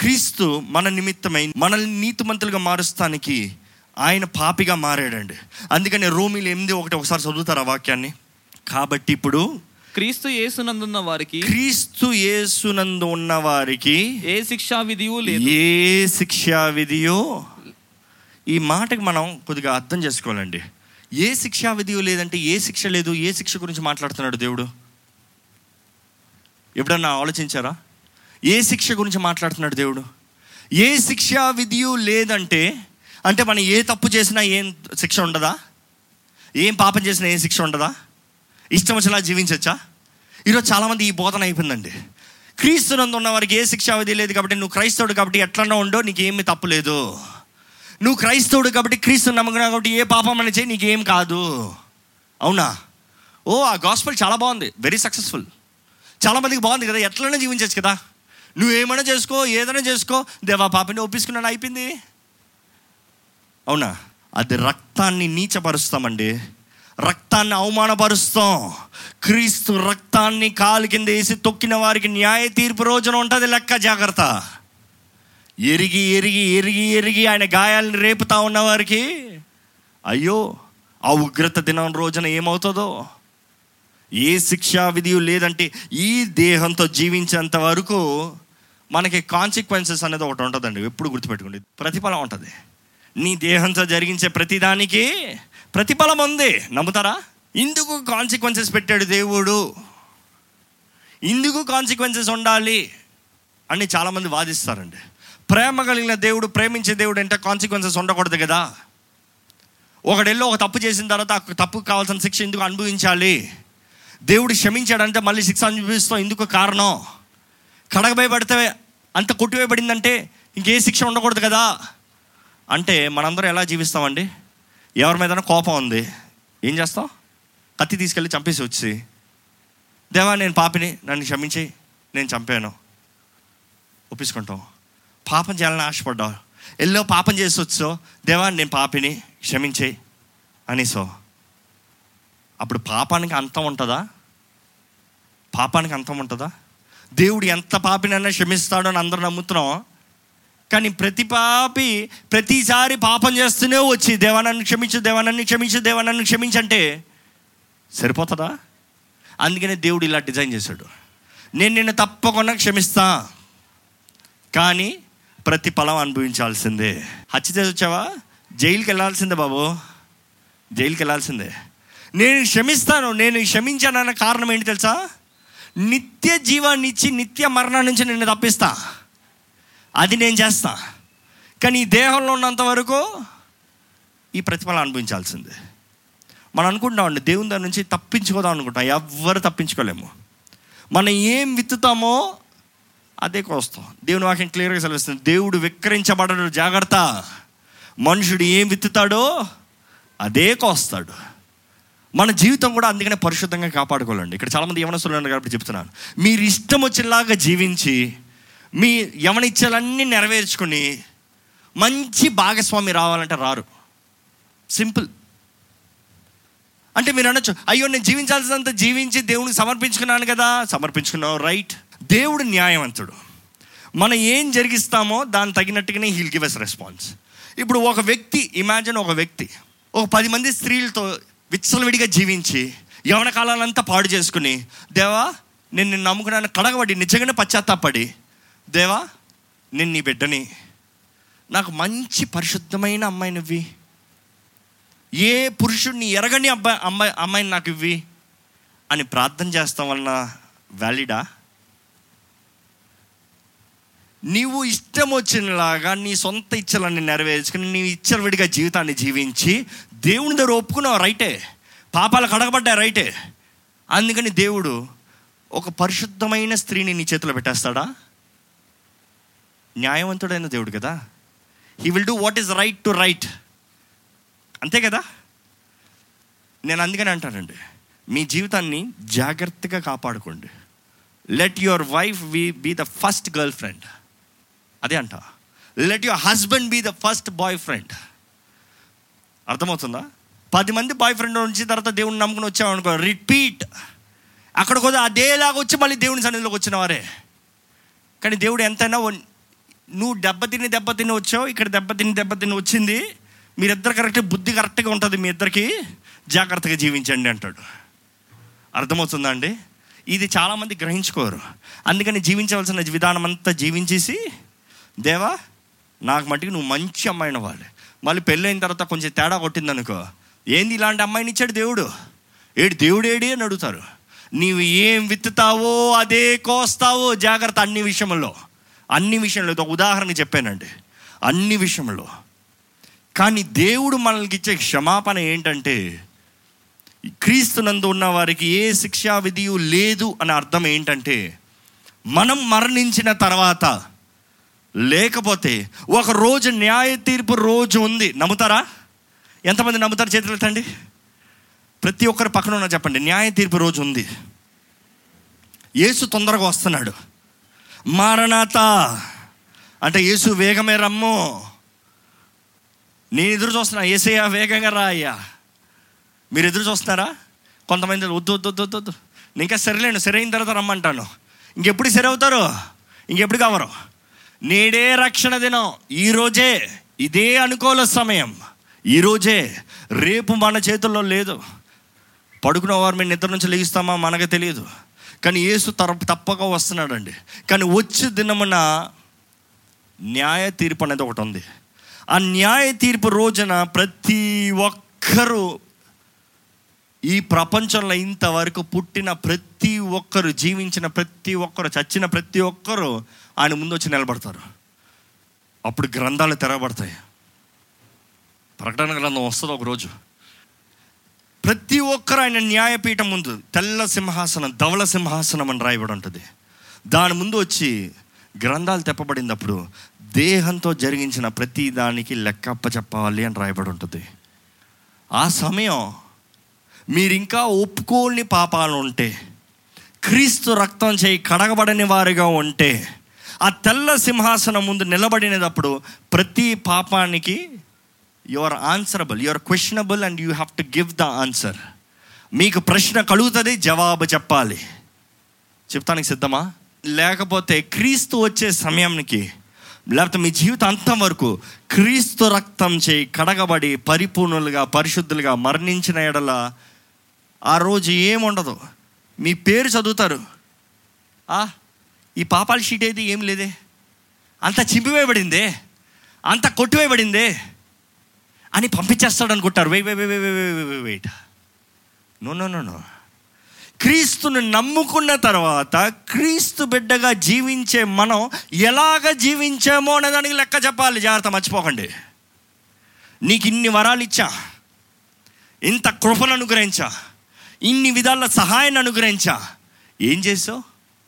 క్రీస్తు మన నిమిత్తమై మనల్ని నీతిమంతులుగా మారుస్తానికి ఆయన పాపిగా మారాడండి అందుకని రోమిలు ఎనిమిది ఒకటి ఒకసారి చదువుతారు ఆ వాక్యాన్ని కాబట్టి ఇప్పుడు క్రీస్తు యేసునందున్న వారికి క్రీస్తు యేసునందు ఉన్న వారికి ఏ శిక్షా విధియు లేదు ఏ శిక్షా విధియో ఈ మాటకి మనం కొద్దిగా అర్థం చేసుకోవాలండి ఏ శిక్షా విధియో లేదంటే ఏ శిక్ష లేదు ఏ శిక్ష గురించి మాట్లాడుతున్నాడు దేవుడు ఎప్పుడన్నా ఆలోచించారా ఏ శిక్ష గురించి మాట్లాడుతున్నాడు దేవుడు ఏ శిక్షా విధియు లేదంటే అంటే మనం ఏ తప్పు చేసినా ఏం శిక్ష ఉండదా ఏం పాపం చేసినా ఏం శిక్ష ఉండదా ఇష్టం వచ్చేలా జీవించవచ్చా ఈరోజు చాలామంది ఈ బోధన అయిపోయిందండి క్రీస్తునందు ఉన్న వారికి ఏ శిక్షా విధి లేదు కాబట్టి నువ్వు క్రైస్తవుడు కాబట్టి ఎట్లన్నా ఉండో నీకు ఏమి తప్పు లేదు నువ్వు క్రైస్తవుడు కాబట్టి క్రీస్తు నమ్మకం కాబట్టి ఏ పాపం అని చేయి నీకేం కాదు అవునా ఓ ఆ గాస్పల్ చాలా బాగుంది వెరీ సక్సెస్ఫుల్ చాలా మందికి బాగుంది కదా ఎట్లైనా జీవించవచ్చు కదా నువ్వు ఏమైనా చేసుకో ఏదైనా చేసుకో దేవా పాపని ఒప్పించుకున్నాను అయిపోయింది అవునా అది రక్తాన్ని నీచపరుస్తామండి రక్తాన్ని అవమానపరుస్తాం క్రీస్తు రక్తాన్ని కాలు కింద వేసి తొక్కిన వారికి న్యాయ తీర్పు రోజున ఉంటుంది లెక్క జాగ్రత్త ఎరిగి ఎరిగి ఎరిగి ఎరిగి ఆయన గాయాలను రేపుతా ఉన్న వారికి అయ్యో ఆ ఉగ్రత దినం రోజున ఏమవుతుందో ఏ శిక్షా విధి లేదంటే ఈ దేహంతో జీవించేంత వరకు మనకి కాన్సిక్వెన్సెస్ అనేది ఒకటి ఉంటుందండి ఎప్పుడు గుర్తుపెట్టుకోండి ప్రతిఫలం ఉంటుంది నీ దేహంతో జరిగించే ప్రతిదానికి ప్రతిఫలం ఉంది నమ్ముతారా ఇందుకు కాన్సిక్వెన్సెస్ పెట్టాడు దేవుడు ఇందుకు కాన్సిక్వెన్సెస్ ఉండాలి అని చాలామంది వాదిస్తారండి ప్రేమ కలిగిన దేవుడు ప్రేమించే దేవుడు అంటే కాన్సిక్వెన్సెస్ ఉండకూడదు కదా ఒకడెల్లో ఒక తప్పు చేసిన తర్వాత ఆ తప్పుకు కావాల్సిన శిక్ష ఎందుకు అనుభవించాలి దేవుడు క్షమించాడంటే మళ్ళీ శిక్ష అనుభవిస్తాం ఎందుకు కారణం కడగబోయబడితే అంత కొట్టివేయబడిందంటే ఇంకే శిక్ష ఉండకూడదు కదా అంటే మనందరం ఎలా జీవిస్తామండి ఎవరి మీద కోపం ఉంది ఏం చేస్తాం కత్తి తీసుకెళ్ళి చంపేసి వచ్చి దేవా నేను పాపిని నన్ను క్షమించి నేను చంపాను ఒప్పించుకుంటాం పాపం చేయాలని ఆశపడ్డావు ఎల్లో పాపం చేసి వచ్చో దేవా నేను పాపిని క్షమించే అనేసో అప్పుడు పాపానికి అంతం ఉంటుందా పాపానికి అంతం ఉంటుందా దేవుడు ఎంత పాపినైనా క్షమిస్తాడో అని అందరూ నమ్ముతున్నాం కానీ ప్రతి పాపి ప్రతిసారి పాపం చేస్తూనే వచ్చి దేవా నన్ను క్షమించు దేవా నన్ను క్షమించు దేవా నన్ను క్షమించంటే సరిపోతుందా అందుకనే దేవుడు ఇలా డిజైన్ చేశాడు నేను నిన్ను తప్పకుండా క్షమిస్తా కానీ ప్రతి ఫలం అనుభవించాల్సిందే హత్య చేసి వచ్చావా జైలుకి వెళ్ళాల్సిందే బాబు జైలుకి వెళ్ళాల్సిందే నేను క్షమిస్తాను నేను క్షమించానన్న కారణం ఏంటి తెలుసా నిత్య జీవాన్ని ఇచ్చి నిత్య మరణం నుంచి నిన్ను తప్పిస్తా అది నేను చేస్తా కానీ ఈ దేహంలో ఉన్నంత వరకు ఈ ప్రతిఫలం అనుభవించాల్సిందే మనం అనుకుంటామండి దేవుని దాని నుంచి తప్పించుకోదాం అనుకుంటాం ఎవ్వరు తప్పించుకోలేము మనం ఏం విత్తుతామో అదే కోస్తాం దేవుని వాక్యం క్లియర్గా సెలవిస్తుంది దేవుడు విక్రయించబడడు జాగ్రత్త మనుషుడు ఏం విత్తుతాడో అదే కోస్తాడు మన జీవితం కూడా అందుకనే పరిశుద్ధంగా కాపాడుకోవాలండి ఇక్కడ చాలామంది యవనస్తులు కాబట్టి చెప్తున్నాను మీరు ఇష్టం వచ్చేలాగా జీవించి మీ యవన ఇచ్చేలన్నీ నెరవేర్చుకుని మంచి భాగస్వామి రావాలంటే రారు సింపుల్ అంటే మీరు అనొచ్చు అయ్యో నేను జీవించాల్సినంత జీవించి దేవునికి సమర్పించుకున్నాను కదా సమర్పించుకున్నావు రైట్ దేవుడు న్యాయవంతుడు మనం ఏం జరిగిస్తామో దాని తగినట్టుగానే హీల్ గివ్ ఎస్ రెస్పాన్స్ ఇప్పుడు ఒక వ్యక్తి ఇమాజిన్ ఒక వ్యక్తి ఒక పది మంది స్త్రీలతో విచ్చలవిడిగా జీవించి యవన కాలాలంతా పాడు చేసుకుని దేవా నేను నిన్ను నమ్ముకున్నాను కడగబడి నిజంగానే పశ్చాత్తాపడి దేవా నేను నీ బిడ్డని నాకు మంచి పరిశుద్ధమైన అమ్మాయిని ఇవ్వి ఏ పురుషుడిని ఎరగని అబ్బాయి అమ్మాయి అమ్మాయిని నాకు ఇవ్వి అని ప్రార్థన చేస్తాం వలన వ్యాలిడా నీవు ఇష్టం వచ్చినలాగా నీ సొంత ఇచ్చలన్నీ నెరవేర్చుకుని నీ ఇచ్చలవిడిగా జీవితాన్ని జీవించి దేవుని దగ్గర ఒప్పుకున్నావు రైటే పాపాలు కడగబడ్డా రైటే అందుకని దేవుడు ఒక పరిశుద్ధమైన స్త్రీని నీ చేతిలో పెట్టేస్తాడా న్యాయవంతుడైన దేవుడు కదా he will do what is right to right అంతే కదా నేను అందుకని అంటానండి మీ జీవితాన్ని జాగ్రత్తగా కాపాడుకోండి లెట్ యువర్ వైఫ్ వి be the first girlfriend అదే అంట let your husband be the first boyfriend అర్థమవుతుందా పది మంది బాయ్ ఫ్రెండ్ వచ్చిన తర్వాత దేవుని నమ్ముకుని వచ్చామనుకో రిపీట్ అక్కడ కూడా అదేలాగా వచ్చి మళ్ళీ దేవుని సన్నిధిలోకి వచ్చిన వారే కానీ దేవుడు ఎంతైనా నువ్వు దెబ్బతిని దెబ్బతిని వచ్చావు ఇక్కడ దెబ్బతిని దెబ్బతిని వచ్చింది మీరిద్దరు కరెక్ట్ బుద్ధి కరెక్ట్గా ఉంటుంది మీ ఇద్దరికి జాగ్రత్తగా జీవించండి అంటాడు అర్థమవుతుందా అండి ఇది చాలామంది గ్రహించుకోరు అందుకని జీవించవలసిన విధానం అంతా జీవించేసి దేవా నాకు మట్టికి నువ్వు మంచి అమ్మాయిని అవ్వాలి మళ్ళీ పెళ్ళైన తర్వాత కొంచెం తేడా కొట్టిందనుకో ఏంది ఇలాంటి అమ్మాయిని ఇచ్చాడు దేవుడు ఏడు దేవుడు ఏడి అని అడుగుతారు నీవు ఏం విత్తుతావో అదే కోస్తావో జాగ్రత్త అన్ని విషయంలో అన్ని విషయంలో ఇది ఒక ఉదాహరణ చెప్పానండి అన్ని విషయంలో కానీ దేవుడు మనకి ఇచ్చే క్షమాపణ ఏంటంటే క్రీస్తునందు ఉన్న వారికి ఏ శిక్షా విధియు లేదు అని అర్థం ఏంటంటే మనం మరణించిన తర్వాత లేకపోతే ఒక రోజు న్యాయ తీర్పు రోజు ఉంది నమ్ముతారా ఎంతమంది నమ్ముతారు చేతులు ఎత్తండి ప్రతి ఒక్కరి పక్కన ఉన్న చెప్పండి న్యాయ తీర్పు రోజు ఉంది యేసు తొందరగా వస్తున్నాడు మారనాత అంటే యేసు వేగమే రమ్ము నేను ఎదురు చూస్తున్నా ఏసయ్యా వేగంగా రా అయ్యా మీరు ఎదురు చూస్తున్నారా కొంతమంది వద్దు వద్దు వద్దు వద్దు వద్దు నేను ఇంకా సరిలేను సరైన తర్వాత రమ్మంటాను ఇంకెప్పుడు సరి అవుతారు ఇంకెప్పుడు కావరు నేడే రక్షణ దినం ఈరోజే ఇదే అనుకూల సమయం ఈరోజే రేపు మన చేతుల్లో లేదు పడుకున్న వారు మేము నిద్ర నుంచి లేస్తామా మనకు తెలియదు కానీ యేసు తర తప్పక వస్తున్నాడండి కానీ వచ్చే దినమున న్యాయ తీర్పు అనేది ఒకటి ఉంది ఆ న్యాయ తీర్పు రోజున ప్రతి ఒక్కరూ ఈ ప్రపంచంలో ఇంతవరకు పుట్టిన ప్రతి ఒక్కరు జీవించిన ప్రతి ఒక్కరు చచ్చిన ప్రతి ఒక్కరు ఆయన ముందు వచ్చి నిలబడతారు అప్పుడు గ్రంథాలు తెరవబడతాయి ప్రకటన గ్రంథం వస్తుంది ఒకరోజు ప్రతి ఒక్కరు ఆయన న్యాయపీఠం ముందు తెల్ల సింహాసనం ధవల సింహాసనం అని రాయబడి ఉంటుంది దాని ముందు వచ్చి గ్రంథాలు తెప్పబడినప్పుడు దేహంతో జరిగించిన ప్రతి దానికి లెక్కప్ప చెప్పాలి అని రాయబడి ఉంటుంది ఆ సమయం మీరు ఇంకా ఒప్పుకోని పాపాలు ఉంటే క్రీస్తు రక్తం చేయి కడగబడని వారిగా ఉంటే ఆ తెల్ల సింహాసనం ముందు నిలబడినప్పుడు ప్రతి పాపానికి you are answerable you are questionable and you have to give the answer మీకు ప్రశ్న కలుగుతుంది జవాబు చెప్పాలి చెప్తానికి సిద్ధమా లేకపోతే క్రీస్తు వచ్చే సమయానికి లేకపోతే మీ జీవితం అంతం వరకు క్రీస్తు రక్తం చేయి కడగబడి పరిపూర్ణులుగా పరిశుద్ధులుగా మరణించిన ఎడల ఆ రోజు ఏముండదు మీ పేరు చదువుతారు ఆ, ఈ పాపాల షీట్ ఏది ఏం లేదే అంత చింపివేయబడిందే అంత కొట్టివేయబడిందే అని పంపించేస్తాడు అనుకుంటారు wait wait wait wait no no no no క్రీస్తును నమ్ముకున్న తర్వాత క్రీస్తు బిడ్డగా జీవించే మనం ఎలాగ జీవించామో అనే దానికి లెక్క చెప్పాలి జాగ్రత్త మర్చిపోకండి నీకు ఇన్ని వరాలు ఇచ్చా ఇంత కృపను అనుగ్రహించా ఇన్ని విధాల సహాయాన్ని అనుగ్రహించా ఏం చేసావు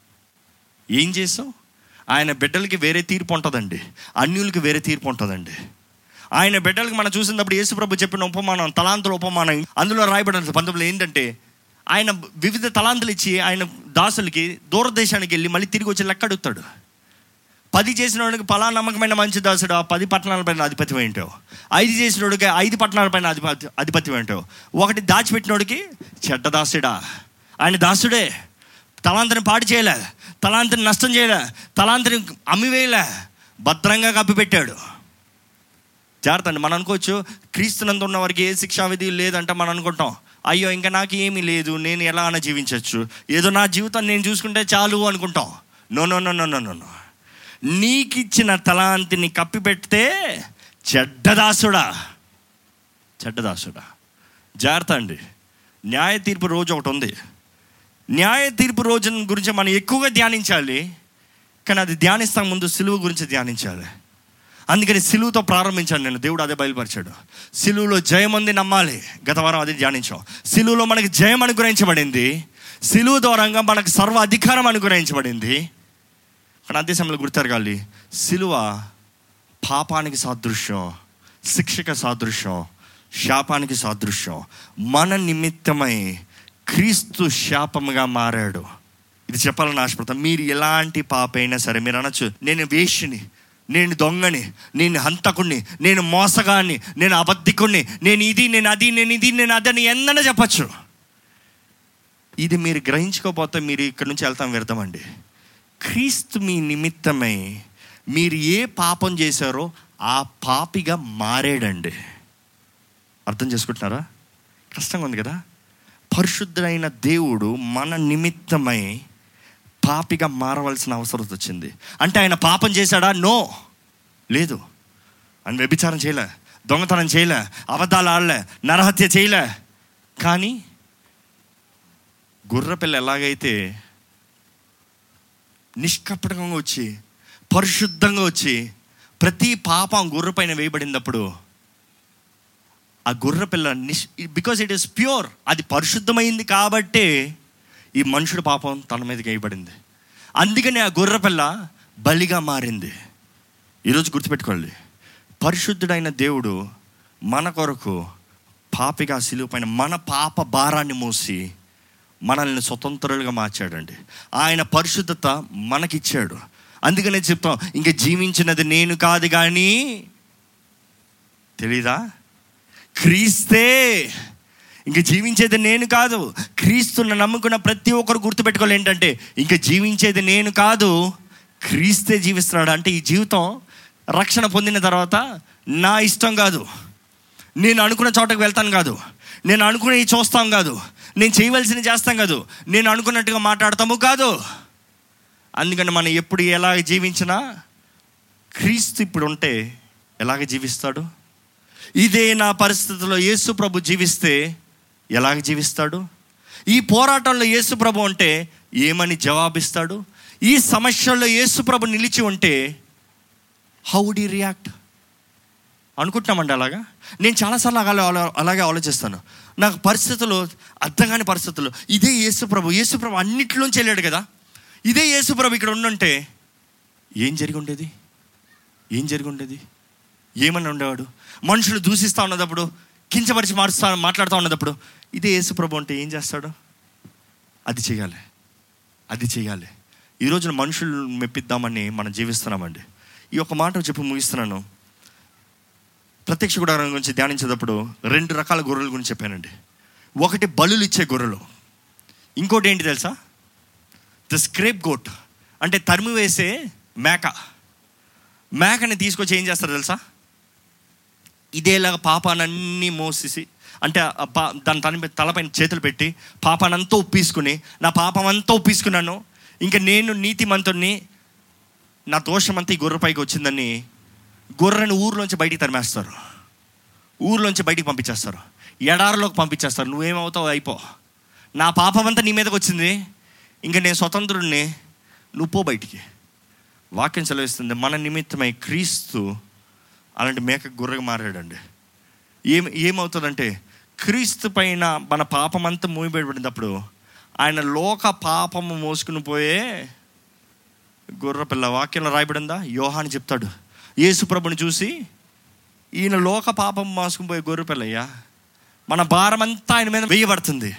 ఏం చేసావు ఆయన బిడ్డలకి వేరే తీర్పు ఉంటుందండి అన్యులకి వేరే తీర్పు ఉంటుందండి ఆయన బిడ్డలకి మనం చూసినప్పుడు యేసుప్రభు చెప్పిన ఉపమానం తలాంతుల ఉపమానం అందులో రాయబడిన పంతొమ్మిదిలో ఏంటంటే ఆయన వివిధ తలాంతులు ఇచ్చి ఆయన దాసులకి దూరదేశానికి వెళ్ళి మళ్ళీ తిరిగి వచ్చి లెక్క అడుగుతాడు పది చేసిన వాడికి పలా నమ్మకమైన మంచి దాసుడు ఆ పది పట్టణాలపైన అధిపతి ఏంటావు ఐదు చేసిన వాడికి ఐదు పట్టణాలపైన అధిపతి అధిపతి ఏంటావు ఒకటి దాచిపెట్టినోడికి చెడ్డ దాసుడా ఆయన దాసుడే తలాంతని పాడు చేయలే తలాంతని నష్టం చేయలే తలాంతని అమ్మివేయలే భద్రంగా కప్పిపెట్టాడు జాగ్రత్త అండి మనం అనుకోవచ్చు క్రీస్తునందు ఉన్న వారికి ఏ శిక్షా విధి లేదంటే మనం అనుకుంటాం అయ్యో ఇంకా నాకు ఏమీ లేదు నేను ఎలా అయినా జీవించవచ్చు ఏదో నా జీవితాన్ని నేను చూసుకుంటే చాలు అనుకుంటాం no no no no no no no నీకిచ్చిన తలాంతిని కప్పిపెడితే చెడ్డదాసుడా చెడ్డదాసుడా జాగ్రత్త అండి న్యాయ తీర్పు రోజు ఒకటి ఉంది న్యాయ తీర్పు రోజు గురించి మనం ఎక్కువగా ధ్యానించాలి కానీ అది ధ్యానిస్తాం ముందు సిలువ గురించి ధ్యానించాలి అందుకని సిలువుతో ప్రారంభించాను నేను దేవుడు అదే బయలుపరిచాడు సిలువులో జయం ఉంది నమ్మాలి గత వారం అది ధ్యానించాం సిలువులో మనకి జయం అనుగ్రహించబడింది సిలువు ద్వారంగా మనకు సర్వ అధికారం అనుగ్రహించబడింది కానీ అదే సమయంలో గుర్తెరగాలి సిలువ పాపానికి సాదృశ్యం శిక్షక సాదృశ్యం శాపానికి సాదృశ్యం మన నిమిత్తమై క్రీస్తు శాపముగా మారాడు ఇది చెప్పాలని ఆశపడతాం మీరు ఎలాంటి పాప అయినా సరే మీరు అనొచ్చు నేను వేషిని నేను దొంగని నేను హంతకుణ్ణి నేను మోసగాన్ని నేను అబద్ధికుణ్ణి నేను ఇది నేను అది నేను ఇది నేను అదని ఎందన చెప్పచ్చు ఇది మీరు గ్రహించుకోకపోతే మీరు ఇక్కడ నుంచి వెళ్తాం వ్యర్థమండి క్రీస్తు మీ నిమిత్తమై మీరు ఏ పాపం చేశారో ఆ పాపిగా మారాడండి అర్థం చేసుకుంటున్నారా కష్టంగా ఉంది కదా పరిశుద్ధుడైన దేవుడు మన నిమిత్తమై పాపిగా మారవలసిన అవసరం వచ్చింది అంటే ఆయన పాపం చేశాడా నో లేదు ఆయన వ్యభిచారం చేయలే దొంగతనం చేయలే అబద్ధాలు ఆడలే నరహత్య చేయలే కానీ గుర్రపిల్ల ఎలాగైతే నిష్కపటంగా వచ్చి పరిశుద్ధంగా వచ్చి ప్రతి పాపం గుర్ర పైన వేయబడినప్పుడు ఆ గుర్ర పిల్ల నిష్ బికాజ్ ఇట్ ఈస్ ప్యూర్ అది పరిశుద్ధమైంది కాబట్టే ఈ మనుషుడు పాపం తన మీదకి వేయబడింది అందుకని ఆ గుర్ర పిల్ల బలిగా మారింది ఈరోజు గుర్తుపెట్టుకోండి పరిశుద్ధుడైన దేవుడు మన కొరకు పాపిగా సిలువ పైన మన పాప భారాన్ని మోసి మనల్ని స్వతంత్రులుగా మార్చాడండి ఆయన పరిశుద్ధత మనకిచ్చాడు అందుకనే చెప్తాం ఇంకా జీవించినది నేను కాదు కానీ తెలీదా క్రీస్తే ఇంక జీవించేది నేను కాదు క్రీస్తుని నమ్ముకున్న ప్రతి ఒక్కరు గుర్తుపెట్టుకోవాలి ఏంటంటే ఇంక జీవించేది నేను కాదు క్రీస్తే జీవిస్తున్నాడు అంటే ఈ జీవితం రక్షణ పొందిన తర్వాత నా ఇష్టం కాదు నేను అనుకున్న చోటకు వెళ్తాను కాదు నేను అనుకునే చూస్తాం కాదు నేను చేయవలసింది చేస్తాం కాదు నేను అనుకున్నట్టుగా మాట్లాడతాము కాదు అందుకని మనం ఎప్పుడు ఎలాగ జీవించినా క్రీస్తు ఇప్పుడు ఉంటే ఎలాగ జీవిస్తాడు ఇదే నా పరిస్థితిలో యేసు ప్రభు జీవిస్తే ఎలాగ జీవిస్తాడు ఈ పోరాటంలో యేసు ప్రభు ఉంటే ఏమని జవాబిస్తాడు ఈ సమస్యల్లో యేసు ప్రభు నిలిచి ఉంటే హౌ డి రియాక్ట్ అనుకుంటున్నామండి అలాగా నేను చాలాసార్లు అలా అలా- అలాగే ఆలోచిస్తాను నాకు పరిస్థితులు అర్థం కాని పరిస్థితులు ఇదే యేసు ప్రభు యేసు ప్రభు అన్నిట్లోంచి వెళ్ళాడు కదా ఇదే యేసు ప్రభు ఇక్కడ ఉండుంటే ఏం జరిగి ఉండేది ఏం జరిగి ఉండేది ఏమని ఉండేవాడు మనుషులు దూషిస్తూ ఉన్నదప్పుడు కించపరిచి మారుస్తా మాట్లాడుతూ ఉన్నదప్పుడు ఇదే యేసు ప్రభు అంటే ఏం చేస్తాడు అది చేయాలి అది చేయాలి ఈ రోజున మనుషులు మెప్పిద్దామని మనం జీవిస్తున్నామండి ఈ ఒక మాట చెప్పి ముగిస్తున్నాను ప్రత్యక్ష గుడారం గురించి ధ్యానించేటప్పుడు రెండు రకాల గొర్రెల గురించి చెప్పానండి ఒకటి బలులు ఇచ్చే గొర్రెలు ఇంకోటి ఏంటి తెలుసా ద స్క్రేప్ గోట్ అంటే తరిమి వేసే మేక మేకని తీసుకొచ్చి ఏం చేస్తారు తెలుసా ఇదేలాగా పాపానన్నీ మోసేసి అంటే ఆ పా దాని తన తలపైన చేతులు పెట్టి పాపానంతా ఒప్పేసుకుని నా పాపం అంతా ఒప్పేసుకున్నాను ఇంకా నేను నీతిమంతుడిని నా దోషమంతా ఈ గొర్రెపైకి వచ్చిందని గొర్రెని ఊర్లోంచి బయటికి తరిమేస్తారు ఊర్లోంచి బయటికి పంపించేస్తారు ఎడారిలోకి పంపించేస్తారు నువ్వేమవుతావు అయిపో నా పాపం అంతా నీ మీదకి వచ్చింది ఇంకా నేను స్వతంత్రుడిని నువ్వు పో బయటికి వాక్యం సెలవిస్తుంది మన నిమిత్తమై క్రీస్తు అలాంటి మేక గుర్రగా మారాడండి ఏం ఏమవుతుందంటే క్రీస్తు పైన మన పాపం అంతా మూయబడినప్పుడు ఆయన లోక పాపము మోసుకుని పోయే గుర్ర పిల్ల వాక్యంలో రాయబడిందా యోహాని చెప్తాడు యేసు ప్రభుని చూసి ఈయన లోక పాపం మోసుకుని పోయే గొర్రె పిల్లయ్యా మన భారం అంతా ఆయన మీద వేయబడుతుంది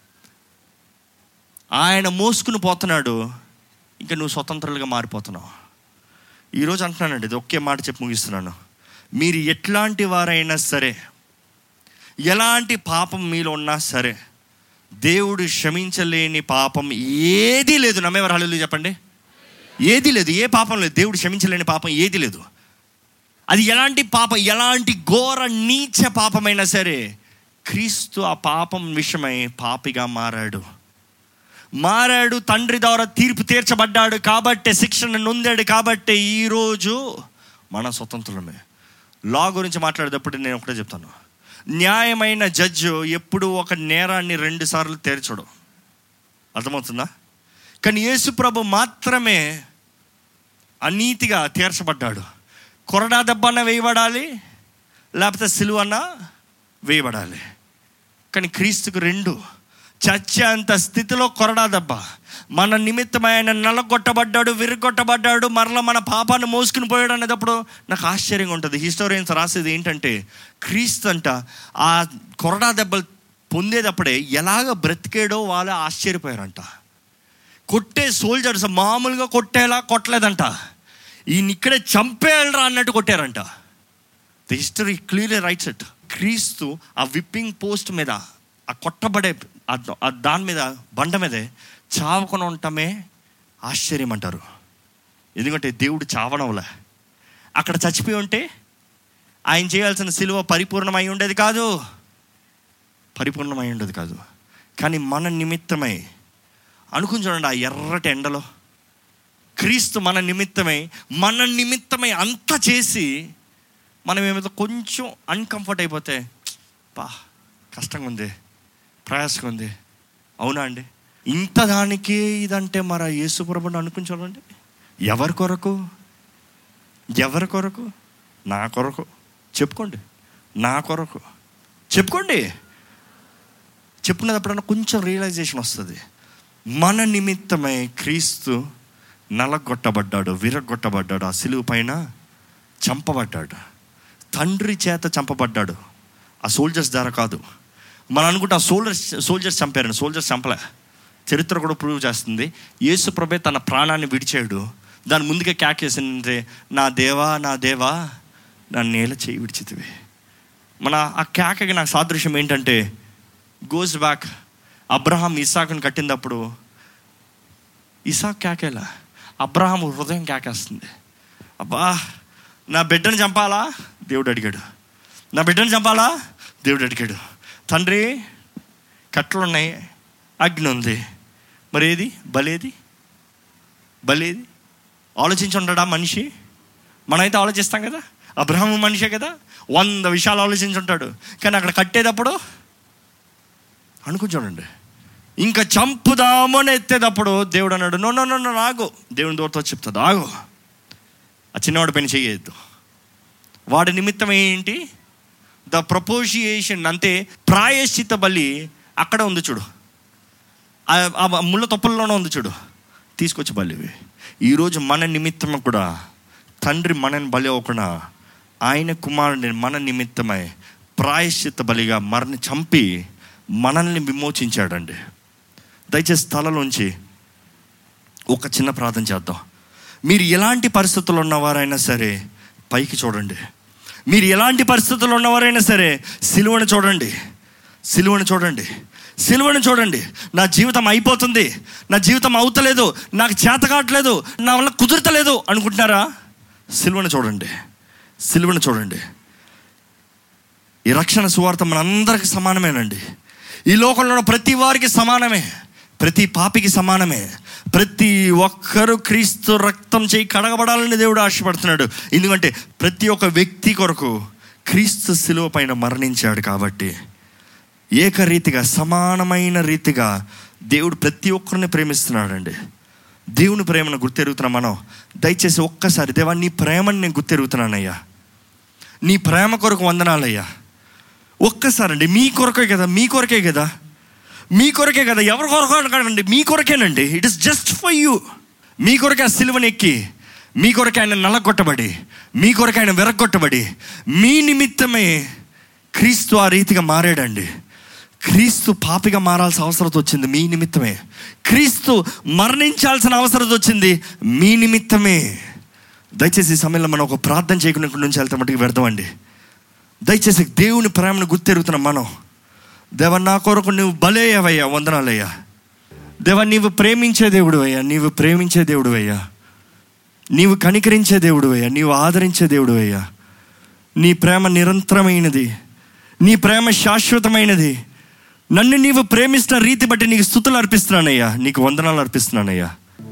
ఆయన మోసుకుని పోతున్నాడు ఇంకా నువ్వు స్వతంత్రులుగా మారిపోతున్నావు ఈరోజు అంటున్నానండి ఇది ఒకే మాట చెప్పి ముగిస్తున్నాను మీరు ఎట్లాంటి వారైనా సరే ఎలాంటి పాపం మీలో ఉన్నా సరే దేవుడు క్షమించలేని పాపం ఏదీ లేదు నమ్మేవారు హల్లు చెప్పండి ఏది లేదు ఏ పాపం లేదు దేవుడు క్షమించలేని పాపం ఏది లేదు అది ఎలాంటి పాపం ఎలాంటి ఘోర నీచ పాపమైనా సరే క్రీస్తు ఆ పాపం విషయమై పాపిగా మారాడు మారాడు తండ్రి ద్వారా తీర్పు తీర్చబడ్డాడు కాబట్టి శిక్షణ నొందాడు కాబట్టి ఈరోజు మన స్వతంత్రమే లా గురించి మాట్లాడేటప్పుడు నేను ఒకటే చెప్తాను న్యాయమైన జడ్జు ఎప్పుడు ఒక నేరాన్ని రెండు సార్లు తీర్చడు అర్థమవుతుందా కానీ యేసు ప్రభు మాత్రమే అనీతిగా తీర్చబడ్డాడు కొరడా దెబ్బన్న వేయబడాలి లేకపోతే సిలువన్న వేయబడాలి కానీ క్రీస్తుకు రెండు చచ్చేంత స్థితిలో కొరడా దెబ్బ మన నిమిత్తం ఆయన నలగొట్టబడ్డాడు విరగొట్టబడ్డాడు మరలా మన పాపాన్ని మోసుకుని పోయాడు అనేటప్పుడు నాకు ఆశ్చర్యంగా ఉంటుంది హిస్టోరియన్స్ రాసేది ఏంటంటే క్రీస్తు అంట ఆ కొరడా దెబ్బలు పొందేటప్పుడే ఎలాగ బ్రతికాడో వాళ్ళు ఆశ్చర్యపోయారంట కొట్టే సోల్జర్స్ మామూలుగా కొట్టేలా కొట్టలేదంట ఈయన ఇక్కడే చంపేయాలరా అన్నట్టు కొట్టారంట the history clearly writes it క్రీస్తు ఆ విప్పింగ్ పోస్ట్ మీద ఆ కొట్టబడే ఆ- ఆ దాని మీద బండ మీదే చావకుండా ఉండటమే ఆశ్చర్యం అంటారు ఎందుకంటే దేవుడు చావడంలే అక్కడ చచ్చిపోయి ఉంటే ఆయన చేయాల్సిన సిలువ పరిపూర్ణమై ఉండేది కాదు పరిపూర్ణమై ఉండేది కాదు కానీ మన నిమిత్తమై అనుకుని చూడండి ఆ ఎర్రటి ఎండలో క్రీస్తు మన నిమిత్తమై మన నిమిత్తమై అంతా చేసి మనం ఏమైతే కొంచెం అన్కంఫర్ట్ అయిపోతే పా కష్టంగా ఉంది ప్రయాసంగా ఉంది అవునా అండి ఇంత దానికి ఇదంటే మరి యేసుప్రభుని అనుకుని చూడండి ఎవరి కొరకు ఎవరి కొరకు నా కొరకు చెప్పుకోండి నా కొరకు చెప్పుకోండి చెప్పుకున్నప్పుడన్నా కొంచెం రియలైజేషన్ వస్తుంది మన నిమిత్తమై క్రీస్తు నలగొట్టబడ్డాడు విరగొట్టబడ్డాడు ఆ సిలువు పైన చంపబడ్డాడు తండ్రి చేత చంపబడ్డాడు ఆ సోల్జర్స్ ద్వారా కాదు మనం అనుకుంటే ఆ సోల్జర్స్ సోల్జర్స్ చంపారని సోల్జర్స్ చంపలే చరిత్ర కూడా ప్రూవ్ చేస్తుంది యేసు ప్రభే తన ప్రాణాన్ని విడిచాడు దాని ముందుగా క్యాకేసిందంటే నా దేవా నా దేవా నా నేల చేయి విడిచితివి మన ఆ కేకకి నాకు సాదృశ్యం ఏంటంటే గోస్ బ్యాక్ అబ్రహాం ఇసాకుని కట్టినప్పుడు ఇసాక్ కేకేలా అబ్రహాం హృదయం కేకేస్తుంది అబ్బా నా బిడ్డను చంపాలా దేవుడు అడిగాడు నా బిడ్డను చంపాలా దేవుడు అడిగాడు తండ్రి కట్లు ఉన్నాయి అగ్ని ఉంది మరి ఏది బలేది బలేది ఆలోచించి ఉండడా మనిషి మనమైతే ఆలోచిస్తాం కదా అబ్రహం మనిషే కదా వంద విషయాలు ఆలోచించి ఉంటాడు కానీ అక్కడ కట్టేటప్పుడు అనుకుని చూడండి ఇంకా చంపుదాము అని ఎత్తేటప్పుడు దేవుడు అన్నాడు నో నో నో ఆగు దేవుని దూరతో చెప్తుంది ఆగు ఆ చిన్నవాడి పైన చేయొద్దు వాడి నిమిత్తం ఏంటి ద ప్రపోజియేషన్ అంటే ప్రాయశ్చిత బలి అక్కడ ఉంది చూడు ఆ- ఆ ముళ్ళ తొప్పల్లోనే ఉంది చూడు తీసుకొచ్చి బలివి ఈరోజు మన నిమిత్తం కూడా తండ్రి మనని బలి అవ్వకుండా ఆయన కుమారుడిని మన నిమిత్తమై ప్రాయశ్చిత బలిగా మరణి చంపి మనల్ని విమోచించాడండి దయచేసి తలలోంచి ఒక చిన్న ప్రార్థన చేద్దాం మీరు ఎలాంటి పరిస్థితుల్లో ఉన్నవారైనా సరే పైకి చూడండి మీరు ఎలాంటి పరిస్థితుల్లో ఉన్నవారైనా సరే సిలువను చూడండి సిలువను చూడండి సిలువను చూడండి నా జీవితం అయిపోతుంది నా జీవితం అవుతలేదు నాకు చేత కావట్లేదు నా వల్ల కుదురతలేదు అనుకుంటున్నారా సిలువను చూడండి సిలువను చూడండి ఈ రక్షణ సువార్త మనందరికి సమానమేనండి ఈ లోకంలో ఉన్న ప్రతి వారికి సమానమే ప్రతి పాపికి సమానమే ప్రతి ఒక్కరూ క్రీస్తు రక్తం చేయి కడగబడాలని దేవుడు ఆశపడుతున్నాడు ఎందుకంటే ప్రతి ఒక్క వ్యక్తి కొరకు క్రీస్తు శిలువ పైన మరణించాడు కాబట్టి ఏకరీతిగా సమానమైన రీతిగా దేవుడు ప్రతి ఒక్కరిని ప్రేమిస్తున్నాడండి దేవుని ప్రేమను గుర్తెరుగుతున్నా మనం దయచేసి ఒక్కసారి దేవా నీ ప్రేమను నేను గుర్తెరుగుతున్నానయ్యా నీ ప్రేమ కొరకు వందనాలయ్యా ఒక్కసారండి మీ కొరకే కదా మీ కొరకే కదా మీ కొరకే కదా ఎవరి కొరకు కాదండి మీ కొరకేనండి it is just for you మీ కొరకే ఆ సిలువని ఎక్కి మీ కొరకే ఆయన నలగొట్టబడి మీ కొరకే ఆయన వెరగొట్టబడి మీ నిమిత్తమే క్రీస్తు ఆ రీతిగా మారాడండి క్రీస్తు పాపిగా మారాల్సిన అవసరం వచ్చింది మీ నిమిత్తమే క్రీస్తు మరణించాల్సిన అవసరం వచ్చింది మీ నిమిత్తమే దయచేసి ఈ సమయంలో మనం ఒక ప్రార్థన చేయకుండా ఇక్కడి నుంచి వెళ్తే మటుకు వ్యర్థమండి దయచేసి దేవుని ప్రేమను గుర్తెరుగుతున్న మనం దేవ నా కొరకు నువ్వు బలేయవయ్యా వందనాలయ్యా దేవ నీవు ప్రేమించే దేవుడు అయ్యా నీవు ప్రేమించే దేవుడు అయ్యా నీవు కనికరించే దేవుడు అయ్యా నీవు ఆదరించే దేవుడు అయ్యా నీ ప్రేమ నిరంతరమైనది నీ ప్రేమ శాశ్వతమైనది నన్ను నీవు ప్రేమిస్తున్న రీతి బట్టి నీకు స్థుతులు అర్పిస్తున్నానయ్యా నీకు వందనాలు అర్పిస్తున్నానయ్యా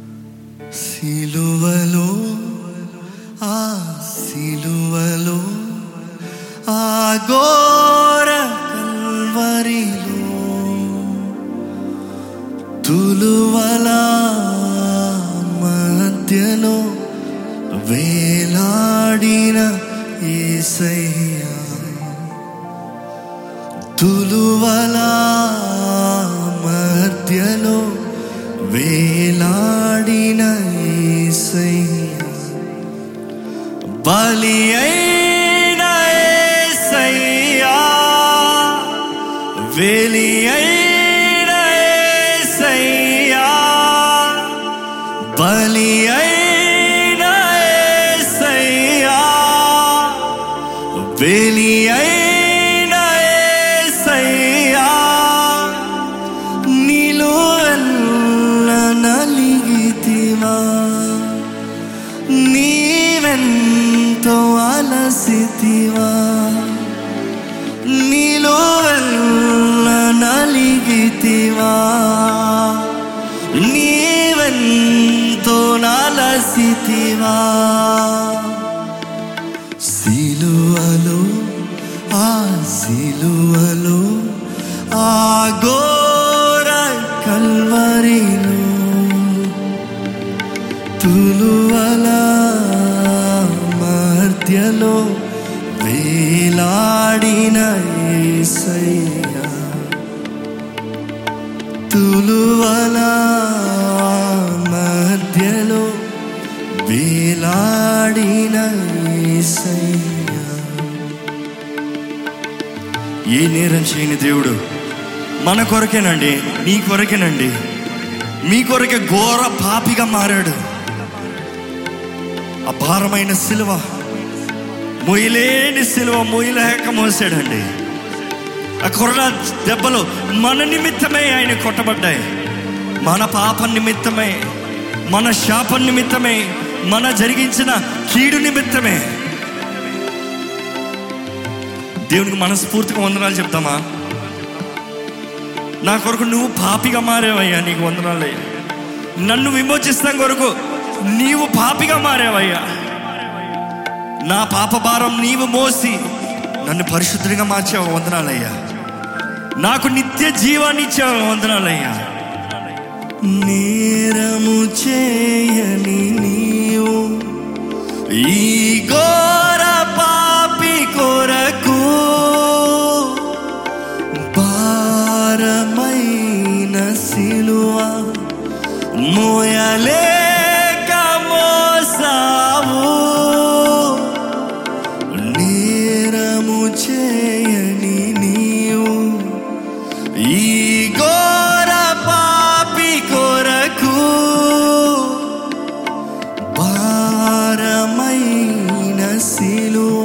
సిలువలో ఆ సిలువలో ఆ ఘోర కల్వరిలో తులువల మధ్యలో వేలాడిన ఏసయ్యా తులువల మధ్యలో వేలాడిన ఏసయ్యా బలి అయిన ఏసయ్యా వెలి అయిన ఏసయ్యా బలి అయిన ఏసయ్యా వెలి అయిన ఏసయ్యా నిలువెల్ల నలిగితివా నీవెంత నీవెంతో అలసితివా నీలో వెళ్ళ నలిగితివా నీవెంతో నలసితివా సిలువలో ఆ సిలువలో ఆ ఘోర కల్వరిలో తులువల మధ్యలో వేలాడిన యేసయ్యా తులువల మధ్యలో వేలాడిన యేసయ్యా ఏ నేరం చేయని దేవుడు మన కొరకేనండి నీ కొరకేనండి మీ కొరకే ఘోర పాపిగా మారాడు అపారమైన సిలువ మొయ్యలేని సిలువ మొయ్యలేక మోసాడండి ఆ కొర్ర దెబ్బలు మన నిమిత్తమే ఆయన కొట్టబడ్డాయి మన పాపం నిమిత్తమే మన శాపం నిమిత్తమే మన జరిగించిన కీడు నిమిత్తమే దేవునికి మనస్ఫూర్తిగా వందనాలు చెప్తామా నా కొరకు నువ్వు పాపిగా మారేవయ్యా నీకు వందనాలయ్యా నన్ను విమోచిస్తాం కొరకు నీవు పాపిగా మారేవయ్యా నా పాప భారం నీవు మోసి నన్ను పరిశుద్ధంగా మార్చావు వందనాలయ్యా నాకు నిత్య జీవాన్ని ఇచ్చావు వందనాలయ్యా నేరము చేయని నీవు ఈ ఘోర పాపి కొరకు భారమైన సిలువ మోయలేక మోసావు నేరము చేయని నీవు ఈ ఘోర పాపి కొరకు భారమైన సిలువ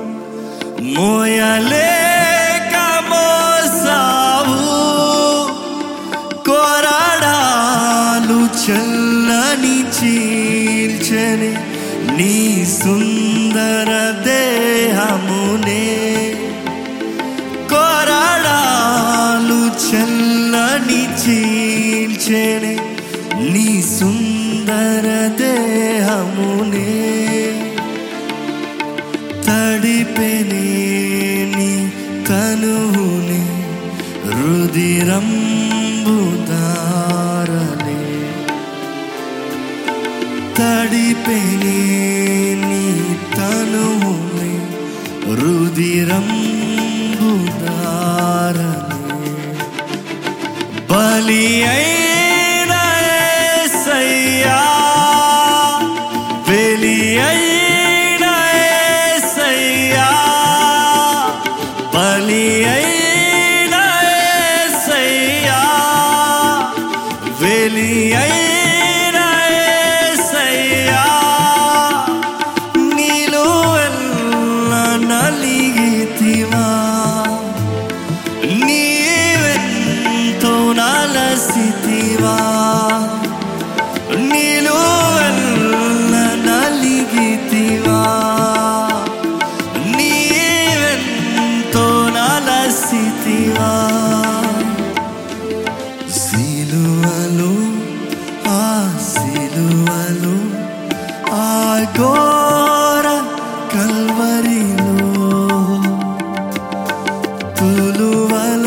మోయలేక మోసావు కొరడాలు చల్లని చీల్చని నీ సుందర దేహమునే కొరడాలు చల్లని చీల్చని నీ సుందర దేహమునే తడిపెనే నీ తనువుని రుదిరంబుదారలే తడిపెనే నీ తనువుని రుదిరంబుదారలే బలి అయిన యేసయ్యా బలి అయిన యేసయ్యా బలి అయిన యేసయ్యా బలి అయిన యేసయ్యా నీలో ఎల్ల నలిగితివా నీవెంతో నలసితివా నీలో ఎల్ల నలిగితివా నీవెంతో నలసితివా సిలువలో ఆ సిలువలో ఆ ఘోర కల్వరిలో తులువల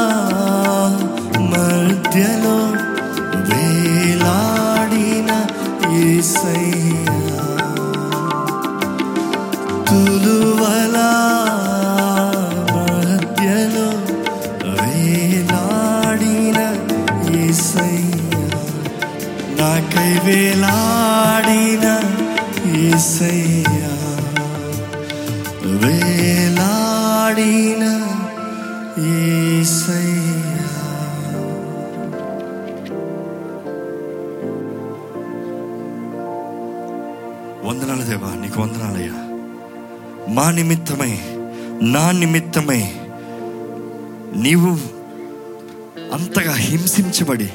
మధ్యలో వేలాడిన యేసయ్యా తులువల మధ్యలో వేలాడిన యేసయ్యా నాకై వేలాడిన యేసయ్యా వేలాడిన యేసయ్యా వందనాలు దేవా నీకు వందనాలయ్యా మా నిమిత్తమై నా నిమిత్తమై నీవు అంతగా హింసించబడి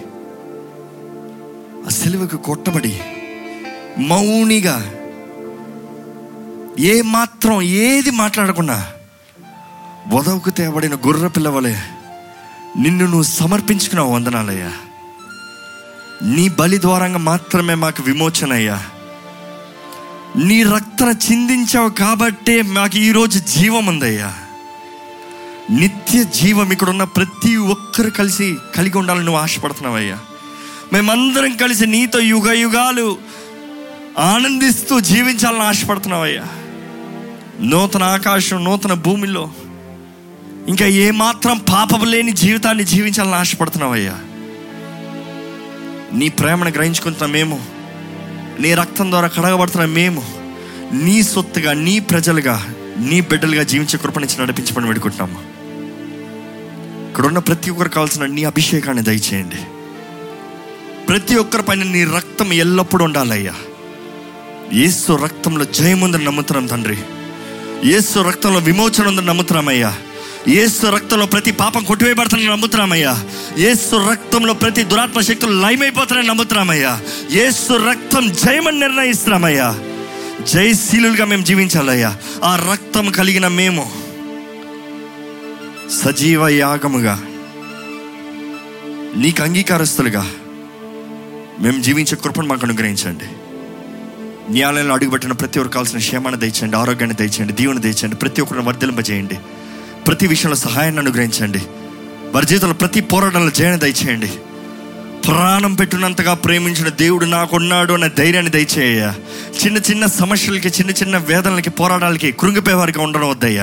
ఆ సిలువకు కొట్టబడి మౌనిగా ఏ మాత్రం ఏది మాట్లాడకుండా వదవుకు తేబడిన గుర్ర పిల్లవలే నిన్ను నువ్వు సమర్పించుకున్నావు వందనాలయ్యా నీ బలి ద్వారంగా మాత్రమే మాకు విమోచన అయ్యా నీ రక్తన చిందించావు కాబట్టే మాకు ఈరోజు జీవం ఉందయ్యా నిత్య జీవం ఇక్కడ ఉన్న ప్రతి ఒక్కరు కలిసి కలిగి ఉండాలని నువ్వు ఆశపడుతున్నావయ్యా మేమందరం కలిసి నీతో యుగ యుగాలు ఆనందిస్తూ జీవించాలని ఆశపడుతున్నావయ్యా నూతన ఆకాశం నూతన భూమిలో ఇంకా ఏమాత్రం పాపం లేని జీవితాన్ని జీవించాలని ఆశపడుతున్నావయ్యా నీ ప్రేమను గ్రహించుకుంటున్న మేము నీ రక్తం ద్వారా కడగబడుతున్న మేము నీ సొత్తుగా నీ ప్రజలుగా నీ బిడ్డలుగా జీవించే కృపనిచ్చి నడిపించమని వేడుకుంటున్నాము ఇక్కడ ఉన్న ప్రతి ఒక్కరు కావాల్సిన నీ అభిషేకాన్ని దయచేయండి ప్రతి ఒక్కరి పైన నీ రక్తం ఎల్లప్పుడూ ఉండాలయ్యా యేసు రక్తంలో జయం ఉందని నమ్ముతున్నాం తండ్రి యేసు రక్తంలో విమోచన ఉందని నమ్ముతున్నామయ్యా యేసు రక్తంలో ప్రతి పాపం కొట్టివేయబడుతుందని నమ్ముతున్నామయ్యా యేసు రక్తంలో ప్రతి దురాత్మ శక్తులు లయమైపోతారని నమ్ముతున్నామయ్యా యేసు రక్తం జయమని నిర్ణయిస్తున్నామయ్యా జయశీలులుగా మేము జీవించాలయ్యా ఆ రక్తం కలిగిన మేము సజీవ యాగముగా నీకు అంగీకారస్తులుగా మేము జీవించే కృపను మాకు అనుగ్రహించండి న్యాయాలయంలో అడుగుపెట్టిన ప్రతి ఒక్కరు కావాల్సిన క్షేమాన్ని దయచేయండి ఆరోగ్యాన్ని దయచేయండి దీవుని దయచేయండి ప్రతి ఒక్కరిని వర్ధలింపజేయండి ప్రతి విషయంలో సహాయాన్ని అనుగ్రహించండి వారి జీవితంలో ప్రతి పోరాటంలో జయాన్ని దయచేయండి ప్రాణం పెట్టినంతగా ప్రేమించిన దేవుడు నాకున్నాడు అనే ధైర్యాన్ని దయచేయ చిన్న చిన్న సమస్యలకి చిన్న చిన్న వేదనలకి పోరాటాలకి కృంగిపోయే వారికి ఉండడం వద్దయ్యా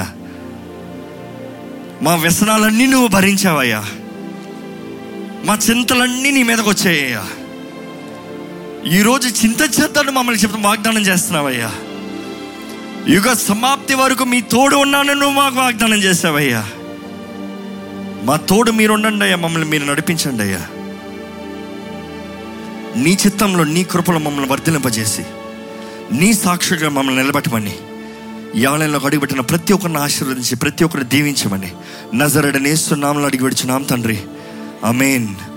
మా వ్యసనాలన్నీ నువ్వు భరించావయ్యా మా చింతలన్నీ నీ మీదకి వచ్చాయ్యా ఈరోజు చింత చేద్దాను మమ్మల్ని చెప్తూ వాగ్దానం చేస్తున్నావయ్యా యుగ సమాప్తి వరకు మీ తోడు ఉన్నాను నువ్వు మాకు వాగ్దానం చేసావయ్యా మా తోడు మీరు ఉండండి అయ్యా మమ్మల్ని మీరు నడిపించండి అయ్యా నీ చిత్తంలో నీ కృపలో మమ్మల్ని వర్ధిలింపజేసి నీ సాక్షిగా మమ్మల్ని నిలబెట్టమని ఈ ఆలయంలో అడుగుపెట్టిన ప్రతి ఒక్కరిని ఆశీర్వదించి ప్రతి ఒక్కరిని దీవించమని నజరడనేస్తున్నామని అడిగి విడుచున్నాం తండ్రి అమేన్